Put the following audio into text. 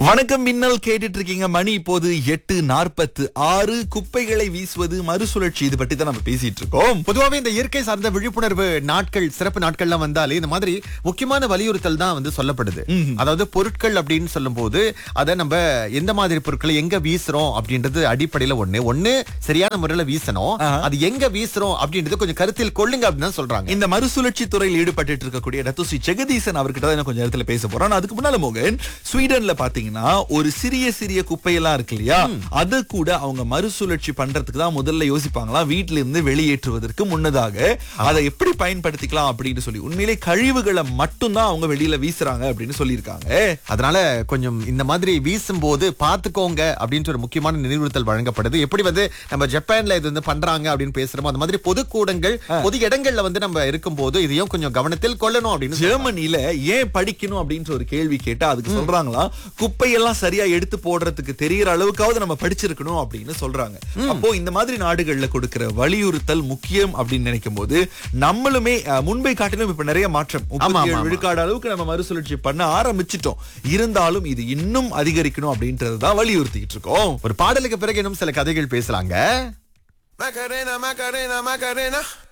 வணக்கம் மின்னல் கேட்டுட்டு இருக்கீங்க மணி இப்போது எட்டு நாற்பத்து ஆறு குப்பைகளை வீசுவது மறுசுழற்சி இது பற்றி தான் நம்ம பேசிட்டு இருக்கோம் பொதுவாவே இந்த இயற்கை சார்ந்த விழிப்புணர்வு நாட்கள் சிறப்பு நாட்கள்லாம் வந்தாலே இந்த மாதிரி முக்கியமான வலியுறுத்தல் தான் வந்து சொல்லப்படுது அதாவது பொருட்கள் அப்படின்னு சொல்லும்போது அதை நம்ம எந்த மாதிரி பொருட்களை எங்க வீசுறோம் அப்படின்றது அடிப்படையில ஒண்ணு ஒண்ணு சரியான முறையில வீசணும் அது எங்க வீசுறோம் அப்படின்றது கொஞ்சம் கருத்தில் கொள்ளுங்க அப்படின்னு தான் சொல்றாங்க இந்த மறுசுழற்சி துறையில் ஈடுபட்டு இருக்கக்கூடிய ரத்துஸ்ரீ ஜெகதீசன் அவர்கிட்ட தான் இன்னும் கொஞ்சம் நேரத்துல பேச போறோம் ஆனா அதுக்கு முன்னால மோகன் ஸ்வீடன்ல பாத்தீங்கன்னா ஒரு சிறிய சிறிய குப்பையெல்லாம் இருக்கு இல்லையா அது கூட அவங்க மறுசுழற்சி பண்றதுக்கு தான் முதல்ல யோசிப்பாங்களாம் வீட்ல இருந்து வெளியேற்றுவதற்கு முன்னதாக அதை எப்படி பயன்படுத்திக்கலாம் அப்படின்னு சொல்லி உண்மையிலே கழிவுகளை மட்டும்தான் அவங்க வெளியில வீசுறாங்க அப்படின்னு சொல்லியிருக்காங்க அதனால கொஞ்சம் இந்த மாதிரி வீசும்போது பாத்துக்கோங்க அப்படின்ற ஒரு முக்கியமான நினைவுறுத்தல் வழங்கப்படுது எப்படி வந்து நம்ம ஜப்பான்ல இது வந்து பண்றாங்க அப்படின்னு பேசுறோமோ அந்த மாதிரி பொதுக்கூடங்கள் பொது இடங்கள்ல வந்து நம்ம இருக்கும்போது இதையும் கொஞ்சம் கவனத்தில் கொள்ளணும் அப்படின்னு சொல்றாங்க. ஜெர்மனில ஏன் படிக்கணும் அப்படின்ற ஒரு கேள்வி கேட்டா அதுக்கு சொல்றாங்களா குப்பையெல்லாம் சரியா எடுத்து போடுறதுக்கு தெரியற அளவுக்காவது நம்ம படிச்சிருக்கணும் அப்படின்னு சொல்றாங்க அப்போ இந்த மாதிரி நாடுகள்ல கொடுக்கிற வலியுறுத்தல் முக்கியம் அப்படின்னு நினைக்கும் போது நம்மளுமே அஹ், முன்பை காட்டிலும் இப்ப நிறைய மாற்றம் ஆமா, முப்பத்தி ஏழு ஆமா. விழுக்காடு அளவுக்கு நம்ம மறுசுழற்சி பண்ண ஆரம்பிச்சிட்டோம் இருந்தாலும் இது இன்னும் அதிகரிக்கணும் அப்படின்றது தான் வலியுறுத்திட்டு இருக்கோம் ஒரு பாடலுக்கு பிறகு இன்னும் சில கதைகள் பேசலாங்க Macarena, Macarena, Macarena.